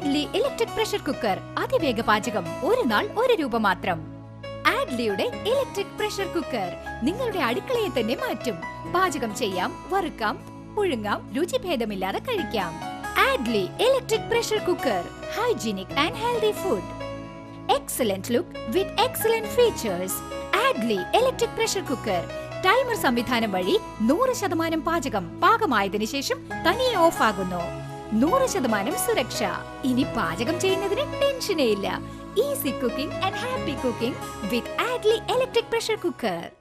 ആഡ്ലി electric pressure cooker അതിവേഗ പാചകം ഒരു നാൾ ഒരു രൂപ മാത്രം ആഡ്ലിയുടെ ഇലക്ട്രിക് പ്രഷർ കുക്കർ നിങ്ങളുടെ അടുക്കളയെ തന്നെ മാറ്റും പാചകം ചെയ്യാം വറുക്കാം പുഴുങ്ങാം രുചിഭേദമില്ലാതെ കഴിക്കാം Adley electric pressure cooker hygienic and healthy food excellent look with excellent features Adley electric pressure cooker timer സംവിധാനം വഴി നൂറ് ശതമാനം പാചകം പാകമായതിനു ശേഷം തനിയെ ഓഫ് ആകുന്നു നൂറ് ശതമാനം സുരക്ഷ ഇനി പാചകം ചെയ്യുന്നതിന് ടെൻഷനേ ഇല്ല easy cooking and happy cooking with Adley electric pressure cooker